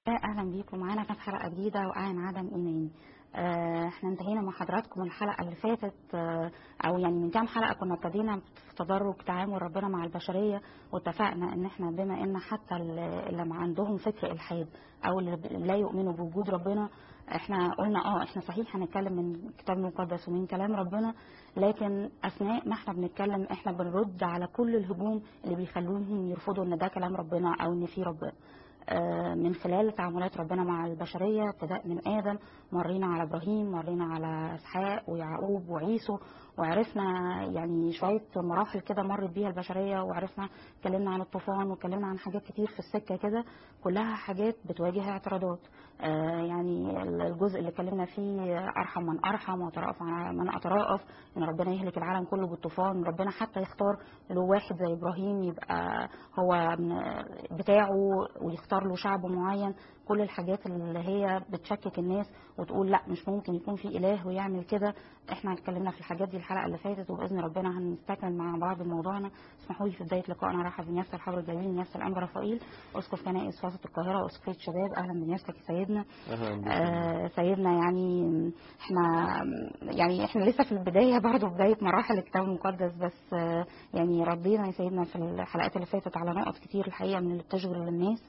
اهلا بيكم معانا كانت حلقه جديده وعن عدم ايمان آه، احنا انتهينا مع حضراتكم الحلقه اللي فاتت آه، او يعني من كام حلقه كنا ابتدينا في تدرج تعامل ربنا مع البشريه واتفقنا ان احنا بما ان حتى اللي اللي ما عندهم فكر الحاد او اللي لا يؤمنوا بوجود ربنا احنا قلنا اه احنا صحيح هنتكلم من الكتاب المقدس ومن كلام ربنا لكن اثناء ما احنا بنتكلم احنا بنرد على كل الهجوم اللي بيخلوهم يرفضوا ان ده كلام ربنا او ان في ربنا آه، من خلال تعاملات ربنا مع البشرية ابتداء من آدم مرينا على إبراهيم مرينا على إسحاق ويعقوب وعيسو وعرفنا يعني شوية مراحل كده مرت بيها البشرية وعرفنا اتكلمنا عن الطوفان واتكلمنا عن حاجات كتير في السكة كده كلها حاجات بتواجه اعتراضات آه، يعني الجزء اللي اتكلمنا فيه أرحم من أرحم وترأف على من أترأف إن ربنا يهلك العالم كله بالطوفان ربنا حتى يختار له واحد زي إبراهيم يبقى هو من- بتاعه ويختار له شعب معين كل الحاجات اللي هي بتشكك الناس وتقول لا مش ممكن يكون في اله ويعمل كده احنا اتكلمنا في الحاجات دي الحلقه اللي فاتت وباذن ربنا هنستكمل مع بعض موضوعنا اسمحوا لي في بدايه لقائنا ارحب بنيافه الحبر الجليل نيافه الانبا رفائيل اسقف كنائس وسط القاهره اسقفيه شباب اهلا بنيافتك يا سيدنا اهلا بكم آه سيدنا يعني احنا يعني احنا لسه في البدايه برضه بدايه مراحل الكتاب المقدس بس آه يعني ردينا يا سيدنا في الحلقات اللي فاتت على نقط كتير الحقيقه من اللي بتشغل الناس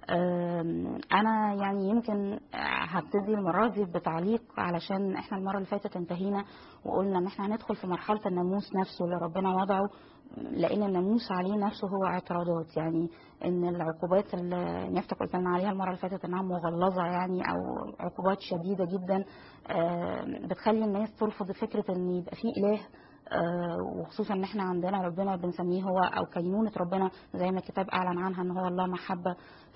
آم، انا يعني يمكن هبتدي المره دي بتعليق علشان احنا المره اللي فاتت انتهينا وقلنا ان احنا هندخل في مرحله الناموس نفسه اللي ربنا وضعه لان الناموس عليه نفسه هو اعتراضات يعني ان العقوبات اللي نفتك قلت لنا عليها المره اللي فاتت انها مغلظه يعني او عقوبات شديده جدا آم، بتخلي الناس ترفض فكره ان يبقى في اله آه، وخصوصا ان احنا عندنا ربنا بنسميه هو او كينونه ربنا زي ما الكتاب اعلن عنها ان هو الله محبه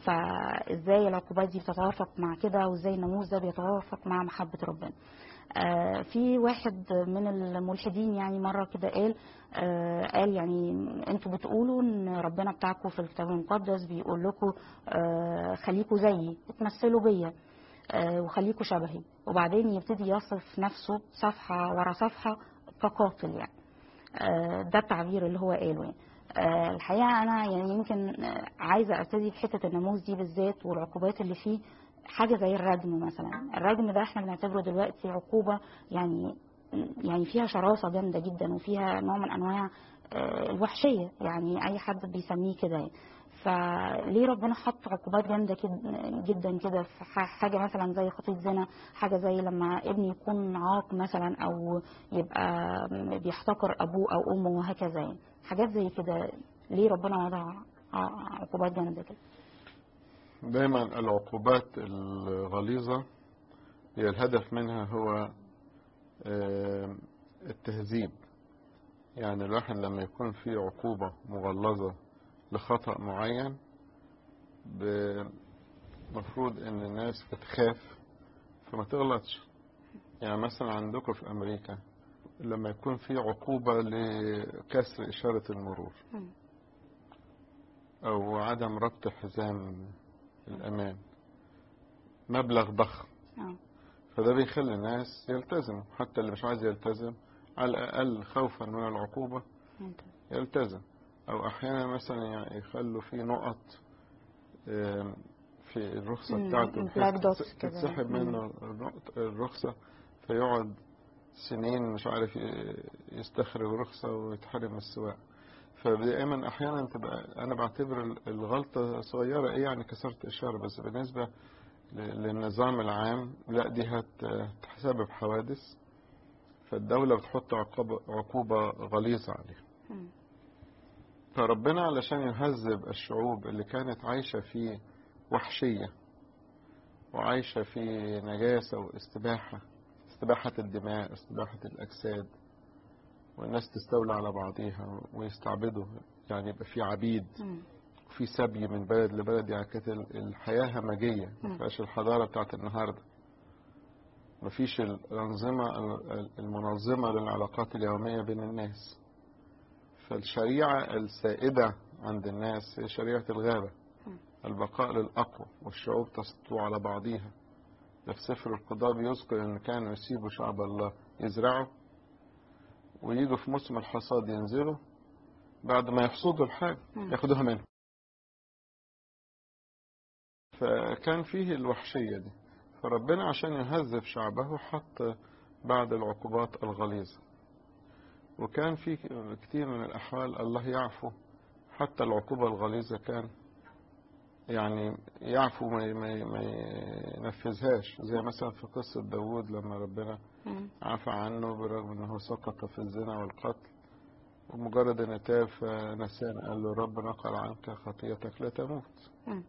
فازاي العقوبات دي بتتوافق مع كده وازاي الناموس ده بيتوافق مع محبه ربنا آه، في واحد من الملحدين يعني مره كده قال آه، قال يعني انتوا بتقولوا ان ربنا بتاعكم في الكتاب المقدس بيقول لكم آه، خليكوا زيي اتمثلوا بيا آه، وخليكوا شبهي وبعدين يبتدي يصف نفسه صفحه ورا صفحه كقاتل يعني آه، ده التعبير اللي هو قاله يعني آه، الحقيقه انا يعني يمكن آه، عايزه ابتدي في حته الناموس دي بالذات والعقوبات اللي فيه حاجه زي الرجم مثلا الرجم ده احنا بنعتبره دلوقتي عقوبه يعني يعني فيها شراسه جامده جدا وفيها نوع من انواع آه، الوحشيه يعني اي حد بيسميه كده يعني فليه ربنا حط عقوبات جامده كد- جدا كده في ح- حاجه مثلا زي خطيه زنا حاجه زي لما ابني يكون عاق مثلا او يبقى بيحتقر ابوه او امه وهكذا يعني حاجات زي كده ليه ربنا وضع ع- عقوبات جامده كده دايما العقوبات الغليظة هي الهدف منها هو آه، التهذيب يعني الواحد لما يكون في عقوبة مغلظة لخطأ معين المفروض ان الناس بتخاف فما تغلطش يعني مثلا عندكم في امريكا لما يكون في عقوبة لكسر اشارة المرور مم. او عدم ربط حزام الامان مبلغ ضخم اه فده بيخلي الناس يلتزموا حتى اللي مش عايز يلتزم على الاقل خوفا من العقوبة ممتاز. يلتزم او احيانا مثلا يعني يخلوا في نقط آم، في الرخصة مم، بتاعته black بحيث dots تتس- كده. تتسحب مم. منه النقط- الرخصة فيقعد سنين مش عارف ي- يستخرج رخصة ويتحرم السواقة فدائما احيانا تبقى انا بعتبر الغلطة صغيرة ايه يعني كسرت اشارة بس بالنسبة ل- للنظام العام لا دي هت- هتسبب حوادث فالدولة بتحط عقوبة, عقوبة غليظة عليها مم. فربنا علشان يهذب الشعوب اللي كانت عايشة في وحشية وعايشة في نجاسة واستباحة استباحة الدماء استباحة الأجساد والناس تستولى على بعضيها ويستعبدوا يعني يبقى في عبيد مم. وفي سبي من بلد لبلد يعني كانت ال- الحياة همجية ما مم. فيهاش الحضارة بتاعت النهاردة ما فيش الأنظمة ال- المنظمة للعلاقات اليومية بين الناس فالشريعة السائدة عند الناس هي شريعة الغابة مم. البقاء للأقوى والشعوب تسطو على بعضيها ده في سفر القضاء بيذكر إن كانوا يسيبوا شعب الله يزرعوا ويجوا في موسم الحصاد ينزلوا بعد ما يحصدوا الحاجة مم. ياخدوها منهم فكان فيه الوحشية دي فربنا عشان يهذب شعبه حط بعض العقوبات الغليظة وكان في كتير من الأحوال الله يعفو حتى العقوبة الغليظة كان يعني يعفو ما ما ما ينفذهاش زي مثلا في قصة داوود لما ربنا مم. عفى عنه برغم انه سقط في الزنا والقتل ومجرد ان تاب فنسان قال له رب نقل عنك خطيتك لا تموت مم.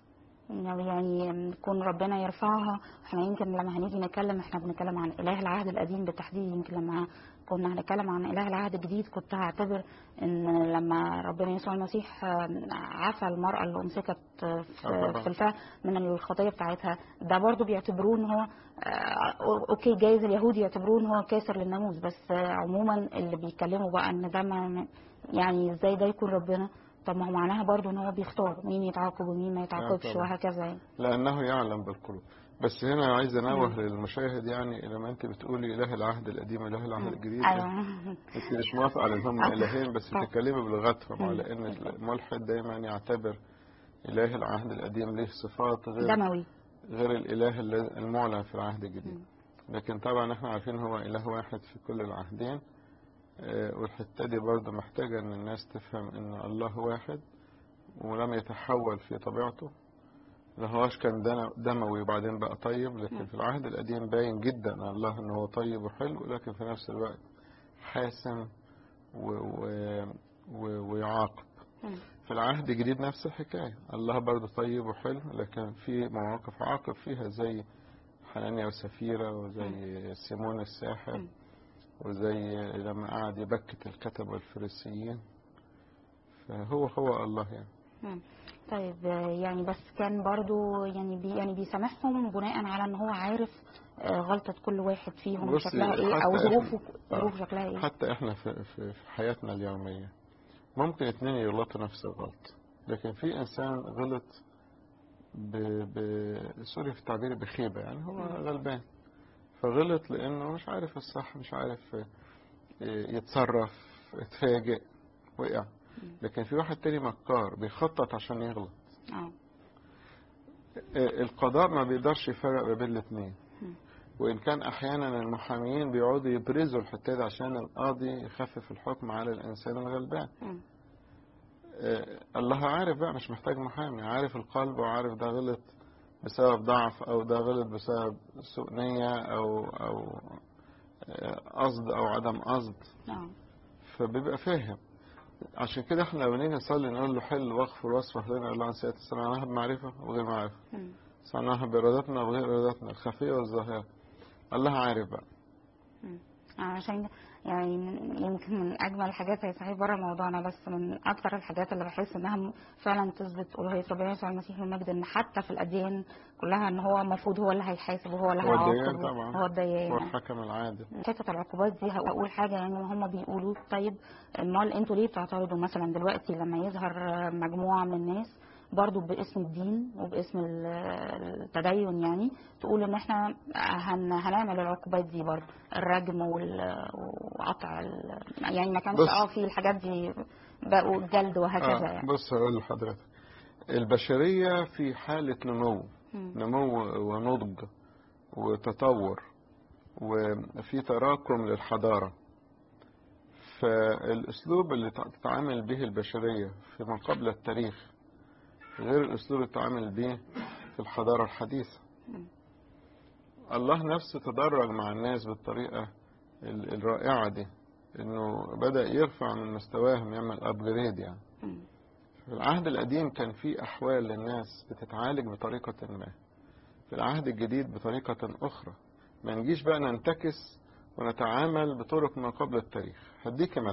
يعني يكون ربنا يرفعها احنا يمكن لما هنيجي نتكلم احنا بنتكلم عن اله العهد القديم بالتحديد يمكن لما كنا هنتكلم عن اله العهد الجديد كنت هعتبر ان لما ربنا يسوع المسيح عفى المراه اللي امسكت في, طبعا. في الفعل من الخطيه بتاعتها ده برضو بيعتبروه ان هو اه، اوكي جايز اليهود يعتبروه ان هو كاسر للناموس بس عموما اللي بيتكلموا بقى ان ده ما يعني ازاي ده يكون ربنا طب ما هو معناها برضو ان هو بيختار مين يتعاقب ومين ما يتعاقبش طبعا. وهكذا يعني لأنه يعلم بالقلوب بس هنا عايز انوه للمشاهد يعني لما انت بتقولي اله العهد القديم واله العهد الجديد ايوه انت مش موافقه على ان هم آه. الهين بس آه. تتكلمي بلغتهم مم. على ان الملحد دايما يعتبر اله العهد القديم له صفات غير دموي غير الاله الذي- المعلن في العهد الجديد لكن طبعا احنا عارفين هو اله واحد في كل العهدين آه، والحته دي برضه محتاجه ان الناس تفهم ان الله واحد ولم يتحول في طبيعته لا هوش كان دنا- دموي وبعدين بقى طيب لكن في العهد القديم باين جدا عن الله ان هو طيب وحلو لكن في نفس الوقت حاسم و و و ويعاقب مم. في العهد الجديد نفس الحكاية الله برضه طيب وحلو لكن في مواقف عاقب فيها زي حنانيا وسفيرة وزي سيمون الساحر مم. وزي لما قعد يبكت الكتب والفريسيين فهو هو الله يعني مم. طيب آه، يعني بس كان برضو يعني بي يعني بيسامحهم بناء على ان هو عارف آه، غلطة كل واحد فيهم بصي، شكلها ايه او حتى ظروفه إحنا- ظروف شكلها ايه حتى احنا في, في, في حياتنا اليومية ممكن اتنين يغلطوا نفس الغلط لكن في انسان غلط ب... ب... سوري في التعبير بخيبة يعني هو غلبان فغلط لانه مش عارف الصح مش عارف اه، يتصرف اتفاجئ وقع لكن في واحد تاني مكار بيخطط عشان يغلط اه اه، القضاء ما بيقدرش يفرق ما بين الاثنين مم. وإن كان أحيانا المحاميين بيقعدوا يبرزوا الحتة دي عشان القاضي يخفف الحكم على الإنسان الغلبان مم. آه، الله عارف بقى مش محتاج محامي عارف القلب وعارف ده غلط بسبب ضعف أو ده غلط بسبب سوء نية أو أو آه، قصد أو عدم قصد اه فبيبقى فاهم عشان كده احنا لما نيجي نصلي نقول له حل واغفر واصفح لنا الله عن سيئات سمعناها بمعرفة وغير معرفة مم. سمعناها بإرادتنا وغير إرادتنا الخفية والظاهرة الله عارف بقى مم. عشان يعني من- يمكن من اجمل الحاجات هي صحيح بره موضوعنا بس من اكتر الحاجات اللي بحس انها م- فعلا تثبت الوهيه ربنا يسوع المسيح المجد ان حتى في الاديان كلها ان هو المفروض هو اللي هيحاسب وهو اللي هو الديان هيعاقب طبعا هو الديان هو الحكم العادل حته العقوبات دي هقول حاجه يعني هم بيقولوا طيب امال انتوا ليه بتعترضوا مثلا دلوقتي لما يظهر مجموعه من الناس برضو باسم الدين وباسم ال- التدين يعني تقول ان احنا هن هنعمل العقوبات دي برضو الرجم وال- وقطع ال- يعني ما كانش بص. اه في الحاجات دي بقوا الجلد وهكذا آه يعني بص هقول لحضرتك البشرية في حالة نمو مم. نمو ونضج وتطور وفي تراكم للحضارة فالأسلوب اللي تتعامل به البشرية في ما قبل التاريخ غير الأسلوب اللي تتعامل به في الحضارة الحديثة مم. الله نفسه تدرج مع الناس بالطريقة ال- الرائعة دي انه بدأ يرفع من مستواهم يعمل ابجريد يعني مم. في العهد القديم كان في أحوال للناس بتتعالج بطريقة ما في العهد الجديد بطريقة أخرى ما نجيش بقى ننتكس ونتعامل بطرق ما قبل التاريخ هديك مثل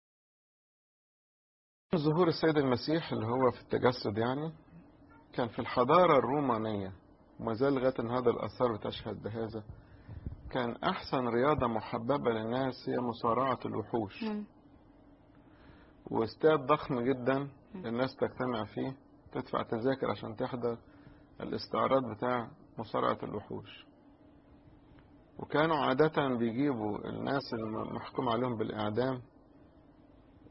ظهور السيد المسيح اللي هو في التجسد يعني كان في الحضارة الرومانية وما زال لغاية النهارده الآثار بتشهد بهذا كان أحسن رياضة محببة للناس هي مصارعة الوحوش مم. واستاد ضخم جدا الناس تجتمع فيه تدفع تذاكر عشان تحضر الاستعراض بتاع مصارعة الوحوش وكانوا عادة بيجيبوا الناس المحكوم عليهم بالإعدام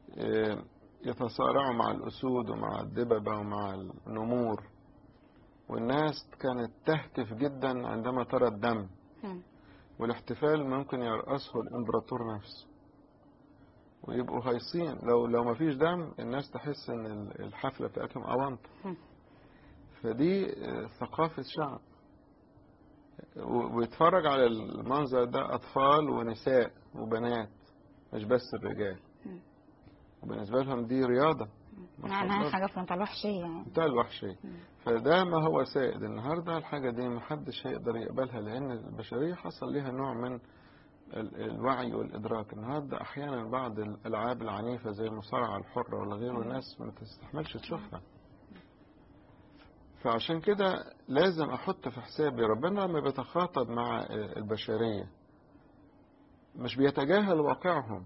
إيه، يتصارعوا مع الأسود ومع الدببة ومع النمور والناس كانت تهتف جدا عندما ترى الدم مم. والاحتفال ممكن يرأسه الإمبراطور نفسه ويبقوا هايصين لو لو ما فيش دم الناس تحس ان ال- الحفلة بتاعتهم أونطة مم. فدي آه، ثقافة شعب و- ويتفرج على المنظر ده أطفال ونساء وبنات مش بس الرجال مم. وبالنسبة لهم دي رياضة معناها حاجة في منتهى الوحشية يعني منتهى الوحشية مم. فده ما هو سائد النهاردة الحاجة دي محدش هيقدر يقبلها لأن البشرية حصل لها نوع من ال- الوعي والإدراك النهاردة أحيانا بعض الألعاب العنيفة زي المصارعة الحرة ولا غيره الناس ما تستحملش تشوفها فعشان كده لازم أحط في حسابي ربنا لما بيتخاطب مع البشرية مش بيتجاهل واقعهم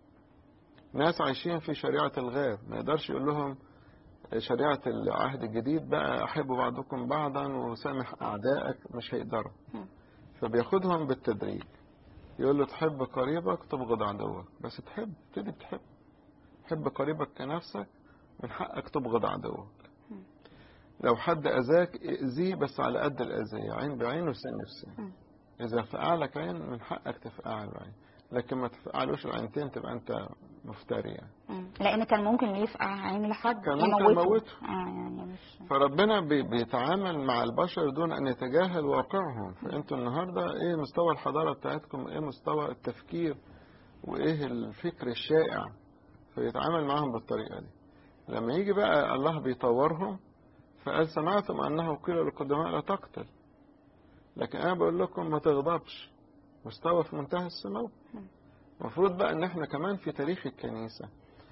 ناس عايشين في شريعة الغاب ما يقدرش يقول لهم شريعة العهد الجديد بقى أحبوا بعضكم بعضا وسامح أعدائك مش هيقدروا مم. فبياخدهم بالتدريج يقول له تحب قريبك تبغض عدوك بس تحب تبتدي بتحب حب قريبك كنفسك من حقك تبغض عدوك مم. لو حد أذاك ائذيه بس على قد الأذية عين بعين وسن بسن مم. إذا فقعلك عين من حقك تفقعل عين لكن ما تفقعلوش العينتين تبقى أنت مفتري يعني مم. لأن كان ممكن يفقع عين لحد كان ممكن يموته يموته. اه يعني مش فربنا بي- بيتعامل مع البشر دون أن يتجاهل واقعهم فأنتوا النهاردة إيه مستوى الحضارة بتاعتكم إيه مستوى التفكير وإيه الفكر الشائع فيتعامل معهم بالطريقة دي لما يجي بقى الله بيطورهم فقال سمعتم أنه قيل للقدماء لا تقتل لكن أنا بقول لكم ما تغضبش مستوى في منتهى السمو المفروض بقى ان احنا كمان في تاريخ الكنيسة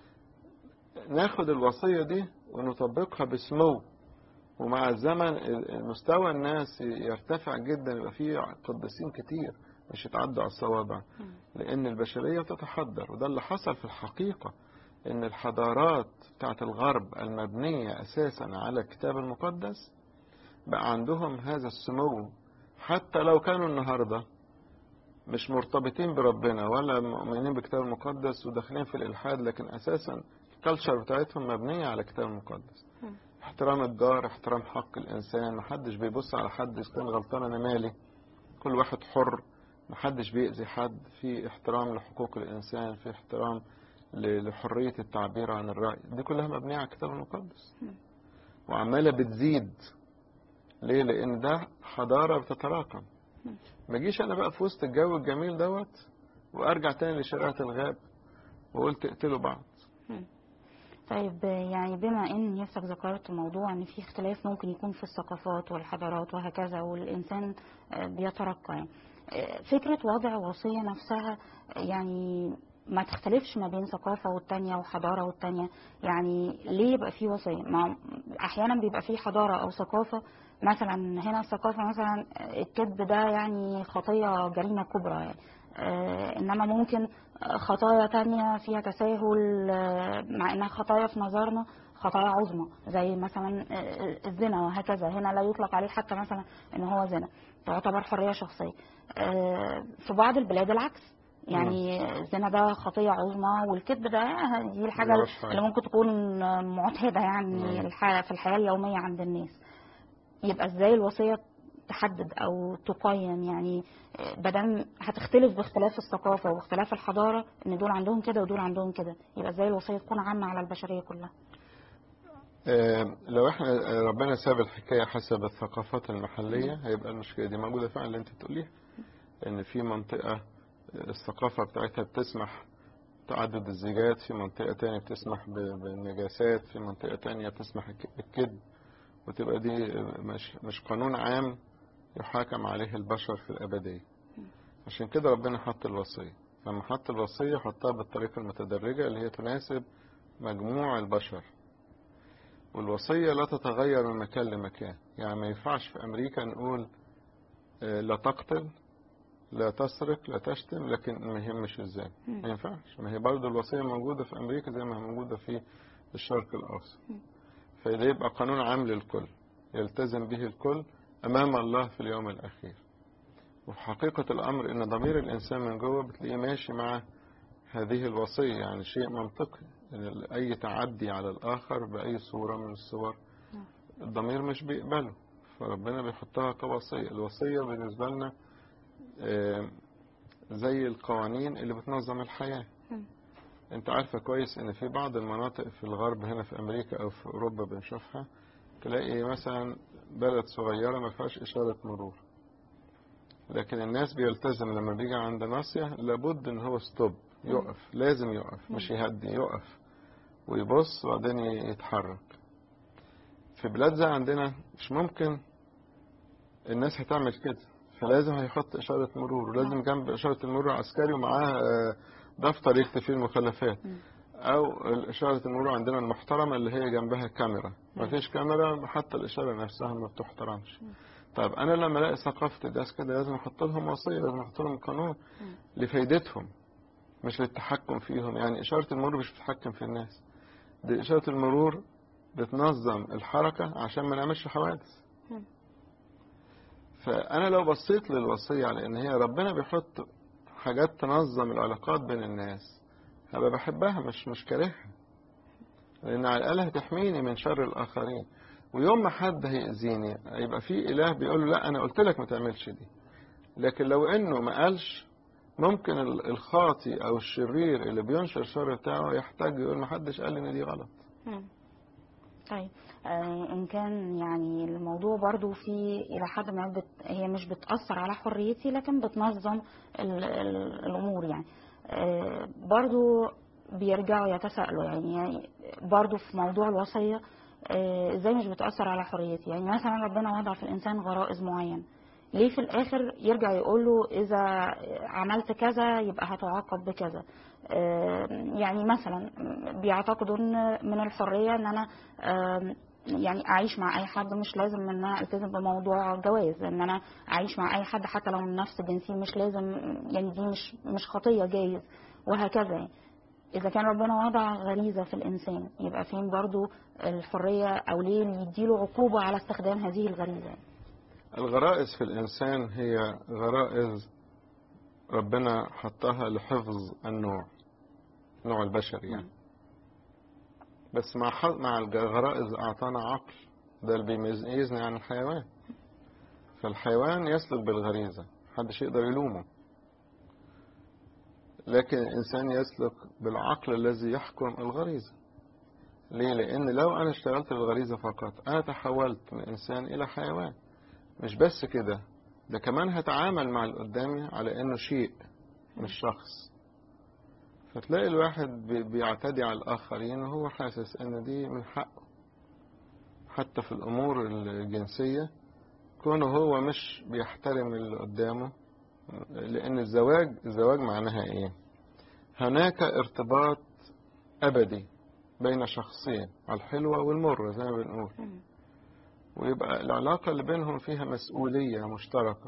ناخد الوصية دي ونطبقها بسمو ومع الزمن المستوى الناس يرتفع جدا يبقى فيه قديسين كتير مش يتعدوا على الصوابع لأن البشرية تتحضر وده اللي حصل في الحقيقة إن الحضارات بتاعت الغرب المبنية أساسا على الكتاب المقدس بقى عندهم هذا السمو حتى لو كانوا النهارده مش مرتبطين بربنا ولا مؤمنين بالكتاب المقدس وداخلين في الإلحاد لكن أساسا الكالتشر بتاعتهم مبنية على الكتاب المقدس مم. احترام الجار احترام حق الإنسان محدش بيبص على حد إذا كان غلطان أنا مالي كل واحد حر محدش بيأذي حد في احترام لحقوق الإنسان في احترام ل- لحرية التعبير عن الرأي دي كلها مبنية على الكتاب المقدس مم. وعمالة بتزيد ليه لأن ده حضارة بتتراكم ما جيش انا بقى في وسط الجو الجميل دوت وارجع تاني لشريعه الغاب وقلت اقتلوا بعض طيب يعني بما ان نفسك ذكرت موضوع ان في اختلاف ممكن يكون في الثقافات والحضارات وهكذا والانسان آه، بيترقى يعني آه، فكرة وضع وصية نفسها آه، يعني ما تختلفش ما بين ثقافة والتانية وحضارة والتانية يعني ليه يبقى في وصية ما أحيانا بيبقى في حضارة أو ثقافة مثلا هنا الثقافة مثلا الكذب ده يعني خطية جريمة كبرى يعني آه، إنما ممكن خطايا تانية فيها تساهل آه، مع إنها خطايا في نظرنا خطايا عظمى زي مثلا آه، الزنا وهكذا هنا لا يطلق عليه حتى مثلا إن هو زنا تعتبر حرية شخصية آه، في بعض البلاد العكس يعني الزنا ده خطية عظمى والكذب ده دي الحاجة ملهاش حاجة. اللي ممكن تكون معتادة يعني مم. الح- في الحياة اليومية عند الناس يبقى ازاي الوصية تحدد او تقيم يعني بدل هتختلف باختلاف الثقافة واختلاف الحضارة ان دول عندهم كده ودول عندهم كده يبقى ازاي الوصية تكون عامة على البشرية كلها آه، لو احنا آه، ربنا ساب الحكايه حسب الثقافات المحليه هيبقى المشكله دي موجوده فعلا اللي انت بتقوليها ان في منطقه آه، الثقافه بتاعتها بتسمح تعدد الزيجات في منطقه تانية بتسمح ب- بالنجاسات في منطقه تانية بتسمح الك- بالكذب وتبقى دي آه، مش مش قانون عام يحاكم عليه البشر في الابديه عشان كده ربنا حط الوصيه لما حط الوصيه حطها بالطريقه المتدرجه اللي هي تناسب مجموع البشر والوصية لا تتغير من مكان لمكان يعني ما ينفعش في أمريكا نقول آه، لا تقتل لا تسرق لا تشتم لكن ما يهمش الزنا ما ينفعش ما هي برضه الوصية موجودة في أمريكا زي ما هي موجودة في الشرق الأوسط فده يبقى قانون عام للكل يلتزم به الكل أمام الله في اليوم الأخير وفي حقيقة الأمر إن ضمير الإنسان من جوه بتلاقيه ماشي مع هذه الوصية يعني شيء منطقي إن أي تعدي على الآخر بأي صورة من الصور الضمير مش بيقبله فربنا بيحطها كوصية الوصية بالنسبة لنا آه، زي القوانين اللي بتنظم الحياة مم. انت عارفة كويس ان في بعض المناطق في الغرب هنا في امريكا او في اوروبا بنشوفها تلاقي مثلا بلد صغيرة ما فيهاش اشارة مرور لكن الناس بيلتزم لما بيجي عند ناصية لابد ان هو ستوب يقف لازم يقف مش يهدي يقف ويبص وبعدين يتحرك في بلاد زي عندنا مش ممكن الناس هتعمل كده فلازم هيحط إشارة مرور ولازم جنب إشارة المرور عسكري ومعاه آه، دفتر يكتب فيه المخالفات مم. أو إشارة المرور عندنا المحترمة اللي هي جنبها كاميرا مفيش كاميرا حتى الإشارة نفسها ما بتحترمش طيب أنا لما ألاقي ثقافة الناس كده لازم أحط لهم وصية لازم أحط لهم قانون مم. لفايدتهم مش للتحكم فيهم يعني إشارة المرور مش بتتحكم في الناس دي إشارة المرور بتنظم الحركة عشان ما نعملش حوادث مم. فأنا لو بصيت للوصية على إن هي ربنا بيحط حاجات تنظم العلاقات بين الناس هبقى بحبها مش مش كارهها لأن على الأقل هتحميني من شر الآخرين ويوم ما حد هيأذيني يبقى في إله بيقول له لا أنا قلت لك ما تعملش دي لكن لو إنه ما قالش ممكن ال- الخاطي أو الشرير اللي بينشر الشر بتاعه يحتاج يقول ما حدش قال إن دي غلط مم. طيب آه، ان كان يعني الموضوع برضو في الى حد ما بت هي مش بتاثر على حريتي لكن بتنظم ال ال الامور يعني آه، برضو بيرجعوا يتساءلوا يعني, يعني برضو في موضوع الوصيه آه، ازاي مش بتاثر على حريتي يعني مثلا ربنا وضع في الانسان غرائز معين ليه في الاخر يرجع يقول له اذا عملت كذا يبقى هتعاقب بكذا آه، يعني مثلا بيعتقدوا ان من الحريه ان انا آم، يعني اعيش مع اي حد مش لازم ان انا التزم بموضوع جواز ان انا اعيش مع اي حد حتى لو من نفس جنسي مش لازم يعني دي مش مش خطيه جايز وهكذا يعني. اذا كان ربنا وضع غريزه في الانسان يبقى فين برضو الحريه او ليه يديله عقوبه على استخدام هذه الغريزه يعني. الغرائز في الإنسان هي غرائز ربنا حطها لحفظ النوع نوع البشري يعني بس مع ح- مع الغرائز أعطانا عقل ده اللي بيميزني عن الحيوان فالحيوان يسلك بالغريزة محدش يقدر يلومه لكن الإنسان يسلك بالعقل الذي يحكم الغريزة ليه؟ لأن لو أنا اشتغلت بالغريزة فقط أنا تحولت من إنسان إلى حيوان مش بس كده ده كمان هتعامل مع اللي قدامي على انه شيء مش شخص فتلاقي الواحد بي- بيعتدي على الاخرين وهو حاسس ان دي من حقه حتى في الامور الجنسية كونه هو مش بيحترم اللي قدامه لان الزواج الزواج معناها ايه هناك ارتباط ابدي بين شخصين الحلوة والمرة زي ما بنقول مم. ويبقى العلاقة اللي بينهم فيها مسؤولية مشتركة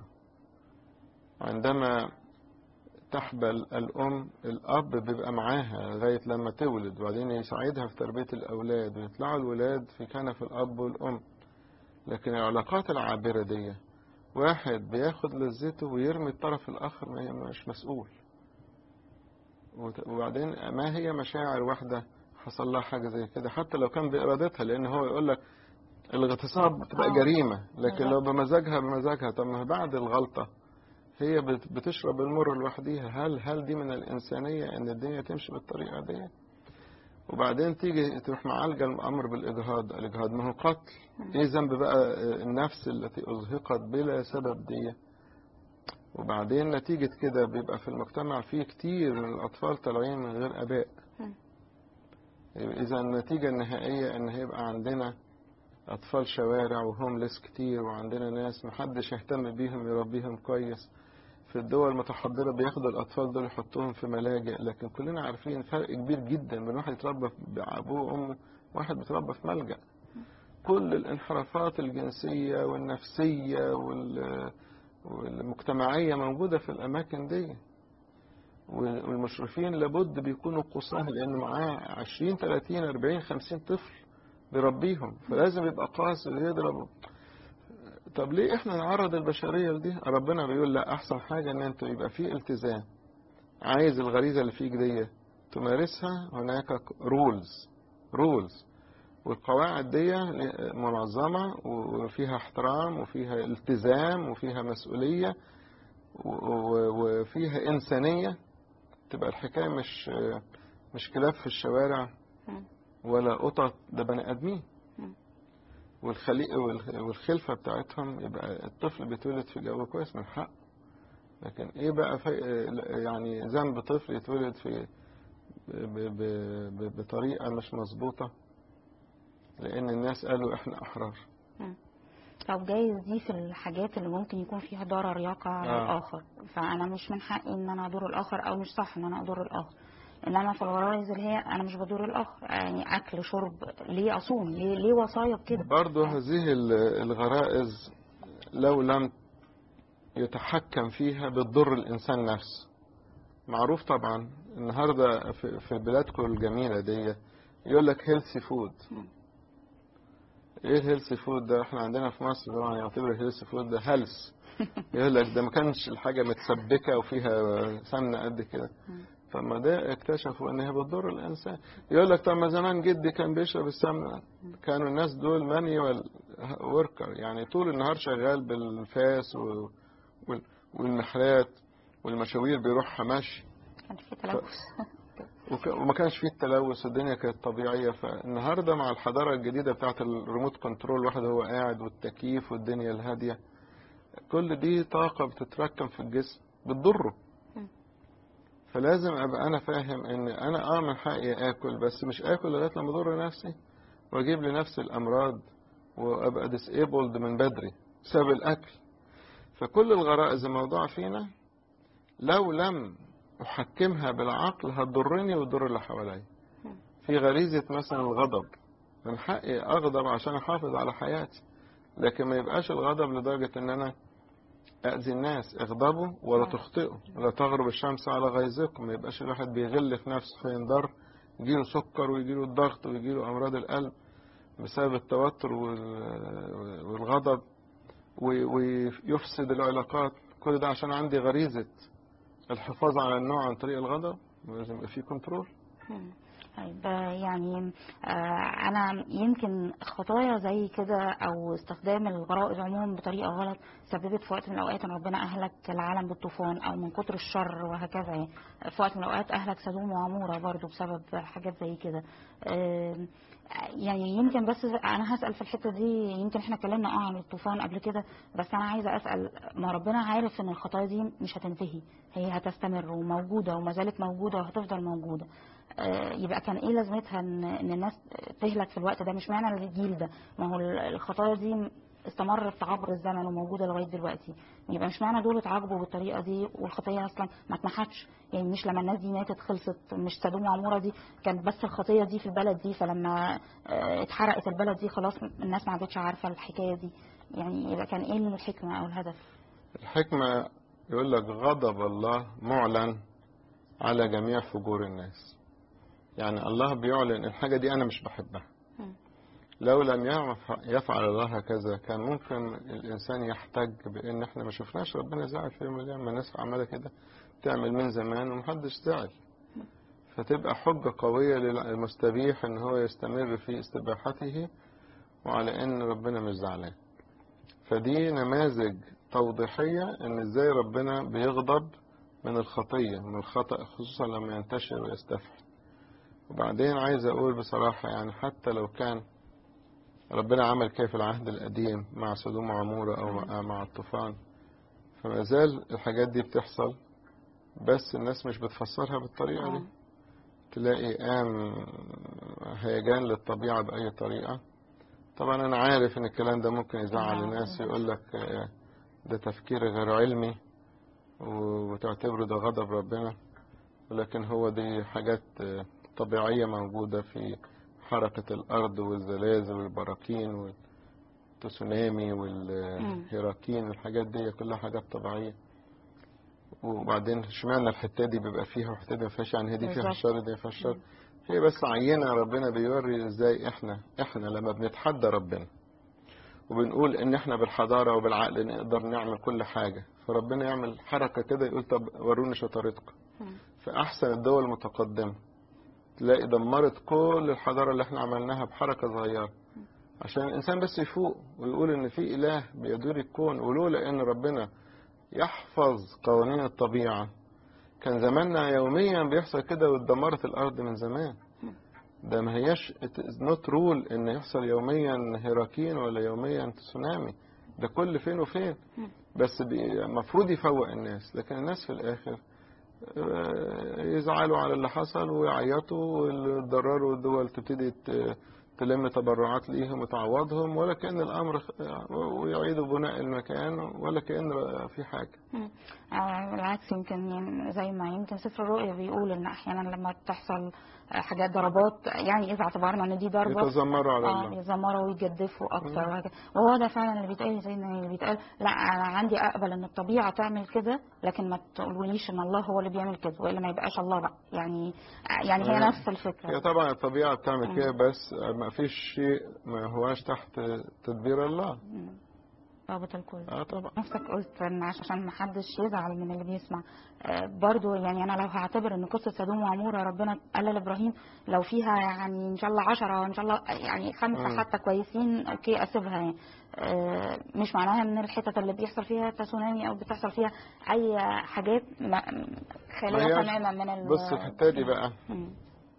عندما تحبل الأم الأب بيبقى معاها لغاية لما تولد وبعدين يساعدها في تربية الأولاد ويطلعوا الولاد في كنف الأب والأم لكن العلاقات العابرة دي واحد بياخد لذته ويرمي الطرف الآخر ما هي مش مسؤول وت- وبعدين ما هي مشاعر واحدة حصل لها حاجة زي كده حتى لو كان بإرادتها لأن هو يقول لك الاغتصاب بتبقى آه. جريمة لكن لو بالظبط. بمزاجها بمزاجها طب ما بعد الغلطة هي بت- بتشرب المر لوحديها هل هل دي من الإنسانية إن الدنيا تمشي بالطريقة دي وبعدين تيجي تروح معالجة الأمر بالإجهاض الإجهاض ما هو قتل إيه ذنب بقى النفس التي أزهقت بلا سبب دي وبعدين نتيجة كده بيبقى في المجتمع فيه كتير من الأطفال طالعين من غير آباء مم. إذا النتيجة النهائية إن هيبقى عندنا أطفال شوارع وهوملس كتير وعندنا ناس محدش يهتم بيهم يربيهم كويس في الدول المتحضرة بياخدوا الأطفال دول يحطوهم في ملاجئ لكن كلنا عارفين فرق كبير جدا بين واحد يتربى بأبوه وأمه واحد بيتربى في ملجأ كل الانحرافات الجنسية والنفسية وال- والمجتمعية موجودة في الأماكن دي والمشرفين لابد بيكونوا قصاه لأن معاه 20 30 40 50 طفل بيربيهم فلازم يبقى قاسي ويضرب طب ليه احنا نعرض البشرية لدي ربنا بيقول لا احسن حاجة ان انتوا يبقى فيه التزام عايز الغريزة اللي فيك دي تمارسها هناك رولز رولز والقواعد دي منظمة وفيها احترام وفيها التزام وفيها مسؤولية و- و- وفيها إنسانية تبقى الحكاية مش مش كلاب في الشوارع مم. ولا قطط ده بني آدمين مم. والخليقة والخ- والخلفة بتاعتهم يبقى الطفل بيتولد في جو كويس من حق لكن ايه بقى في يعني ذنب طفل يتولد في ب- ب- ب- بطريقة مش مظبوطة لأن الناس قالوا احنا أحرار طب جايز دي في الحاجات اللي ممكن يكون فيها ضرر يقع على آه. الآخر فأنا مش من حقي إن أنا أضر الآخر أو مش صح إن أنا أضر الآخر إنما في الغرائز اللي هي أنا مش بضر الآخر يعني أكل شرب ليه أصوم ليه, ليه وصايا بكده برضو هذه ال- الغرائز لو لم يتحكم فيها بتضر الإنسان نفسه معروف طبعا النهاردة في في بلادكم الجميلة دي يقول لك هيلثي فود مم. ايه الهيلثي فود ده احنا عندنا في مصر طبعا يعتبر الهيلثي فود ده هلس يقول لك ده ما كانش الحاجة متسبكة وفيها سمنة قد كده مم. فما ده اكتشفوا ان هي بتضر الانسان يقول لك طب ما زمان جدي كان بيشرب السمنه كانوا الناس دول مانيوال وركر يعني طول النهار شغال بالفاس و- وال- والمحرات والمشاوير بيروحها مشي كان في تلوث وك- وما كانش فيه التلوث والدنيا كانت طبيعيه فالنهارده مع الحضاره الجديده بتاعت الريموت كنترول الواحد هو قاعد والتكييف والدنيا الهاديه كل دي طاقه بتتركم في الجسم بتضره مم. فلازم ابقى انا فاهم ان انا اه من حقي اكل بس مش اكل لغايه لما اضر نفسي واجيب لنفسي الامراض وابقى disabled من بدري بسبب الاكل فكل الغرائز الموضوع فينا لو لم احكمها بالعقل هتضرني وتضر اللي حواليا مم. في غريزه مثلا الغضب من حقي اغضب عشان احافظ على حياتي لكن ما يبقاش الغضب لدرجه ان انا أذي الناس اغضبوا ولا نعم. تخطئوا لا تغرب الشمس على غيظكم ما يبقاش الواحد بيغل في نفسه فينضر يجيله سكر ويجيله الضغط ويجيله أمراض القلب بسبب التوتر وال- والغضب وي- ويفسد العلاقات كل ده عشان عندي غريزة الحفاظ على النوع عن طريق الغضب لازم يبقى في كنترول مم. طيب آه، يعني آه، انا يمكن خطايا زي كده او استخدام الغرائز عموما بطريقه غلط سببت في وقت من الاوقات ان ربنا اهلك العالم بالطوفان او من كتر الشر وهكذا يعني في وقت من الاوقات اهلك سدوم وعموره برضو بسبب حاجات زي كده آه، يعني يمكن بس انا هسال في الحته دي يمكن احنا اتكلمنا اه عن الطوفان قبل كده بس انا عايزه اسال ما ربنا عارف ان الخطايا دي مش هتنتهي هي هتستمر وموجوده وما زالت موجوده وهتفضل موجوده آه، يبقى كان ايه لازمتها ان ان الناس تهلك في الوقت ده مش معنى الجيل ده ما هو الخطايا دي استمرت عبر الزمن وموجوده لغايه دلوقتي يبقى مش معنى دول اتعاقبوا بالطريقه دي والخطيه اصلا ما اتمحتش يعني مش لما الناس دي ماتت خلصت مش سدوم وعموره دي كانت بس الخطيه دي في البلد دي فلما آه، اتحرقت البلد دي خلاص الناس ما عادتش عارفه الحكايه دي يعني يبقى كان ايه الحكمه او الهدف الحكمة يقول لك غضب الله معلن على جميع فجور الناس يعني الله بيعلن الحاجة دي أنا مش بحبها مم. لو لم يعرف- يفعل الله هكذا كان ممكن الإنسان يحتج بأن احنا ما شفناش ربنا زعل في يوم من الأيام ما الناس عمالة كده تعمل من زمان ومحدش زعل فتبقى حجة قوية للمستبيح ان هو يستمر في استباحته وعلى ان ربنا مش زعلان فدي نماذج توضيحية ان ازاي ربنا بيغضب من الخطية من الخطأ خصوصا لما ينتشر ويستفحل وبعدين عايز اقول بصراحة يعني حتى لو كان ربنا عمل كيف العهد القديم مع سدوم وعمورة او مع- مع الطوفان فما زال الحاجات دي بتحصل بس الناس مش بتفسرها بالطريقة دي آه. تلاقي قام هيجان للطبيعة بأي طريقة طبعا أنا عارف إن الكلام ده ممكن يزعل آه. الناس يقول لك آه، ده تفكير غير علمي وتعتبره ده غضب ربنا ولكن هو دي حاجات آه، طبيعية موجودة في حركة الأرض والزلازل والبراكين والتسونامي والهراكين الحاجات دي كلها حاجات طبيعية وبعدين اشمعنى الحتة دي بيبقى فيها والحتة دي ما فيهاش يعني هي دي فيها بالظبط. الشر دي فيها الشر هي بس عينة ربنا بيوري ازاي احنا احنا لما بنتحدى ربنا وبنقول ان احنا بالحضارة وبالعقل نقدر نعمل كل حاجة فربنا يعمل حركة كده يقول طب وروني شطارتكم مم. في احسن الدول المتقدمة تلاقي دمرت كل الحضارة اللي احنا عملناها بحركة صغيرة عشان الإنسان بس يفوق ويقول إن في إله بيدور الكون ولولا إن ربنا يحفظ قوانين الطبيعة كان زماننا يوميا بيحصل كده واتدمرت الأرض من زمان ده ما هياش نوت رول إن يحصل يوميا هيراكين ولا يوميا تسونامي ده كل فين وفين بس بي- المفروض يفوق الناس لكن الناس في الآخر آه، يزعلوا على اللي حصل ويعيطوا ويتضرروا الدول تبتدي ت- تلم تبرعات ليهم وتعوضهم ولا كأن الأمر خ- ويعيدوا بناء المكان ولا كأن في حاجة مم. آه، بالعكس يمكن ين- زي ما يمكن سفر الرؤيا بيقول ان احيانا لما بتحصل آه، حاجات ضربات يعني اذا اعتبرنا ان دي ضربه يتذمروا على اه الله يزمروا ويجدفوا اكتر وهكذا وهو ده فعلا اللي بيتقال زي ما اللي بيتقال لا انا عندي اقبل ان الطبيعه تعمل كده لكن ما تقولوليش ان الله هو اللي بيعمل كده والا ما يبقاش الله بقى يعني يعني هي آه. نفس الفكره هي طبعا الطبيعة بتعمل كده بس ما فيش شيء ما هواش تحت تدبير الله مم. رابط الكل اه طبعا نفسك قلت ان عشان ما حدش يزعل من اللي بيسمع آه، برضو يعني انا لو هعتبر ان قصه سدوم وعموره ربنا قال لابراهيم لو فيها يعني ان شاء الله عشرة ان شاء الله يعني خمسه مم. حتى كويسين اوكي اسيبها يعني آه، مش معناها ان الحتت اللي بيحصل فيها تسونامي او بتحصل فيها اي حاجات ما- خاليه ما هياش- تماما من ال بص الحتة دي بقى مم.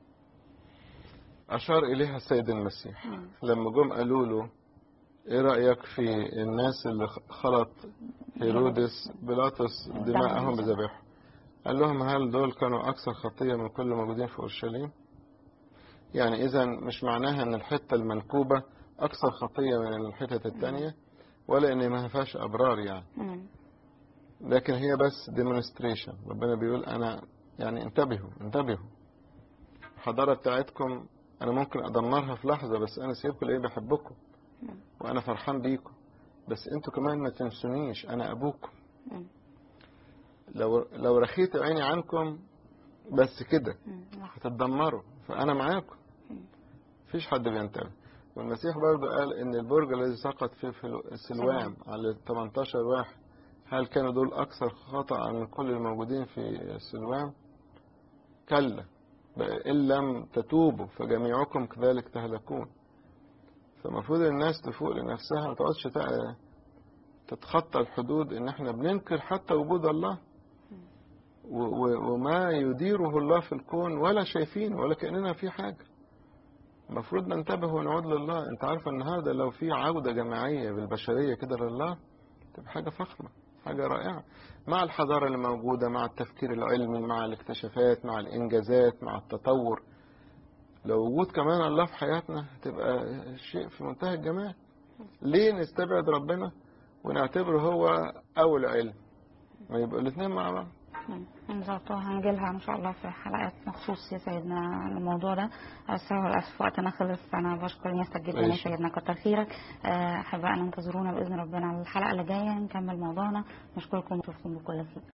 أشار إليها السيد المسيح مم. لما جم قالوا له إيه رأيك في الناس اللي خلط هيرودس بيلاطس دماءهم بذبائحهم قال لهم هل دول كانوا أكثر خطية من كل موجودين في أورشليم يعني إذا مش معناها إن الحتة المنكوبة أكثر خطية من الحتت التانية ولا إن ما فيهاش أبرار يعني مم. لكن هي بس ديمونستريشن ربنا بيقول أنا يعني انتبهوا انتبهوا الحضارة بتاعتكم أنا ممكن أدمرها في لحظة بس أنا سيبكم لإيه بحبكم وأنا فرحان بيكم بس أنتوا كمان ما تنسونيش أنا أبوكم مم. لو لو رخيت عيني عنكم بس كده مم. هتتدمروا فأنا معاكم مفيش حد بينتبه والمسيح برضه قال إن البرج الذي سقط في في سلوام على 18 واحد هل كانوا دول أكثر خطأ من كل الموجودين في سلوام؟ كلا بل إن لم تتوبوا فجميعكم كذلك تهلكون فالمفروض الناس تفوق لنفسها ما تقعدش تع- تتخطى الحدود إن إحنا بننكر حتى وجود الله و- و- وما يديره الله في الكون ولا شايفين ولا كأننا في حاجة المفروض ننتبه ونعود لله انت عارف النهارده لو في عودة جماعية بالبشرية كده لله تبقى حاجة فخمة حاجة رائعة مع الحضارة اللي موجودة مع التفكير العلمي مع الاكتشافات مع الإنجازات مع التطور لو وجود كمان الله في حياتنا تبقى شيء في منتهى الجمال ليه نستبعد ربنا ونعتبره هو أول علم ما يبقى الاثنين مع بعض مم. بالظبط وهنجيلها ان شاء الله في حلقات مخصوص يا سيدنا الموضوع ده بس هو للاسف وقتنا خلص انا بشكر نياستك جدا يا ماشي. سيدنا كتر خيرك آه، احبائنا انتظرونا باذن ربنا الحلقه اللي جايه نكمل موضوعنا نشكركم ونشوفكم بكل خير